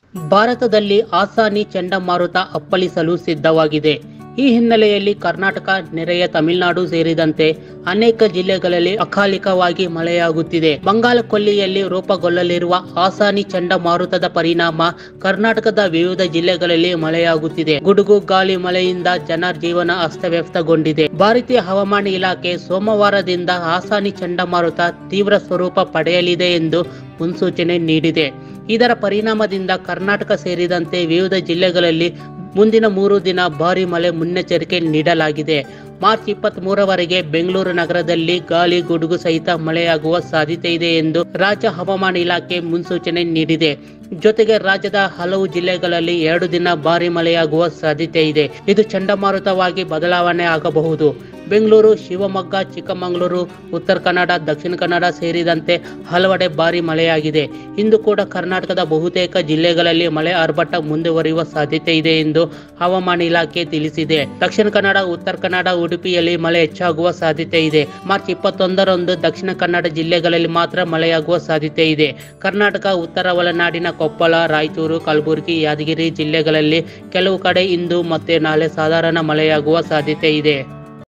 ಭಾರತದಲ್ಲಿ ಆಸಾನಿ ಚಂಡಮಾರುತ ಅಪ್ಪಳಿಸಲು ಸಿದ್ಧವಾಗಿದೆ ಈ ಹಿನ್ನೆಲೆಯಲ್ಲಿ ಕರ್ನಾಟಕ ನೆರೆಯ ತಮಿಳುನಾಡು ಸೇರಿದಂತೆ ಅನೇಕ ಜಿಲ್ಲೆಗಳಲ್ಲಿ ಅಕಾಲಿಕವಾಗಿ ಮಳೆಯಾಗುತ್ತಿದೆ ಬಂಗಾಳ ಕೊಲ್ಲಿಯಲ್ಲಿ ರೂಪುಗೊಳ್ಳಲಿರುವ ಆಸಾನಿ ಚಂಡಮಾರುತದ ಪರಿಣಾಮ ಕರ್ನಾಟಕದ ವಿವಿಧ ಜಿಲ್ಲೆಗಳಲ್ಲಿ ಮಳೆಯಾಗುತ್ತಿದೆ ಗುಡುಗು ಗಾಳಿ ಮಳೆಯಿಂದ ಜನ ಜೀವನ ಅಸ್ತವ್ಯಸ್ತಗೊಂಡಿದೆ ಭಾರತೀಯ ಹವಾಮಾನ ಇಲಾಖೆ ಸೋಮವಾರದಿಂದ ಆಸಾನಿ ಚಂಡಮಾರುತ ತೀವ್ರ ಸ್ವರೂಪ ಪಡೆಯಲಿದೆ ಎಂದು ಮುನ್ಸೂಚನೆ ನೀಡಿದೆ ಇದರ ಪರಿಣಾಮದಿಂದ ಕರ್ನಾಟಕ ಸೇರಿದಂತೆ ವಿವಿಧ ಜಿಲ್ಲೆಗಳಲ್ಲಿ ಮುಂದಿನ ಮೂರು ದಿನ ಭಾರಿ ಮಳೆ ಮುನ್ನೆಚ್ಚರಿಕೆ ನೀಡಲಾಗಿದೆ ಮಾರ್ಚ್ ಇಪ್ಪತ್ತ್ ಮೂರವರೆಗೆ ಬೆಂಗಳೂರು ನಗರದಲ್ಲಿ ಗಾಳಿ ಗುಡುಗು ಸಹಿತ ಮಳೆಯಾಗುವ ಸಾಧ್ಯತೆ ಇದೆ ಎಂದು ರಾಜ್ಯ ಹವಾಮಾನ ಇಲಾಖೆ ಮುನ್ಸೂಚನೆ ನೀಡಿದೆ ಜೊತೆಗೆ ರಾಜ್ಯದ ಹಲವು ಜಿಲ್ಲೆಗಳಲ್ಲಿ ಎರಡು ದಿನ ಭಾರಿ ಮಳೆಯಾಗುವ ಸಾಧ್ಯತೆ ಇದೆ ಇದು ಚಂಡಮಾರುತವಾಗಿ ಬದಲಾವಣೆ ಆಗಬಹುದು ಬೆಂಗಳೂರು ಶಿವಮೊಗ್ಗ ಚಿಕ್ಕಮಗಳೂರು ಉತ್ತರ ಕನ್ನಡ ದಕ್ಷಿಣ ಕನ್ನಡ ಸೇರಿದಂತೆ ಹಲವೆಡೆ ಭಾರಿ ಮಳೆಯಾಗಿದೆ ಇಂದು ಕೂಡ ಕರ್ನಾಟಕದ ಬಹುತೇಕ ಜಿಲ್ಲೆಗಳಲ್ಲಿ ಮಳೆ ಆರ್ಭಟ ಮುಂದುವರಿಯುವ ಸಾಧ್ಯತೆ ಇದೆ ಎಂದು ಹವಾಮಾನ ಇಲಾಖೆ ತಿಳಿಸಿದೆ ದಕ್ಷಿಣ ಕನ್ನಡ ಉತ್ತರ ಕನ್ನಡ ಉಡುಪಿಯಲ್ಲಿ ಮಳೆ ಹೆಚ್ಚಾಗುವ ಸಾಧ್ಯತೆ ಇದೆ ಮಾರ್ಚ್ ಇಪ್ಪತ್ತೊಂದರಂದು ದಕ್ಷಿಣ ಕನ್ನಡ ಜಿಲ್ಲೆಗಳಲ್ಲಿ ಮಾತ್ರ ಮಳೆಯಾಗುವ ಸಾಧ್ಯತೆ ಇದೆ ಕರ್ನಾಟಕ ಉತ್ತರ ಒಳನಾಡಿನ ಕೊಪ್ಪಳ ರಾಯಚೂರು ಕಲಬುರಗಿ ಯಾದಗಿರಿ ಜಿಲ್ಲೆಗಳಲ್ಲಿ ಕೆಲವು ಕಡೆ ಇಂದು ಮತ್ತೆ ನಾಳೆ ಸಾಧಾರಣ ಮಳೆಯಾಗುವ ಸಾಧ್ಯತೆ ಇದೆ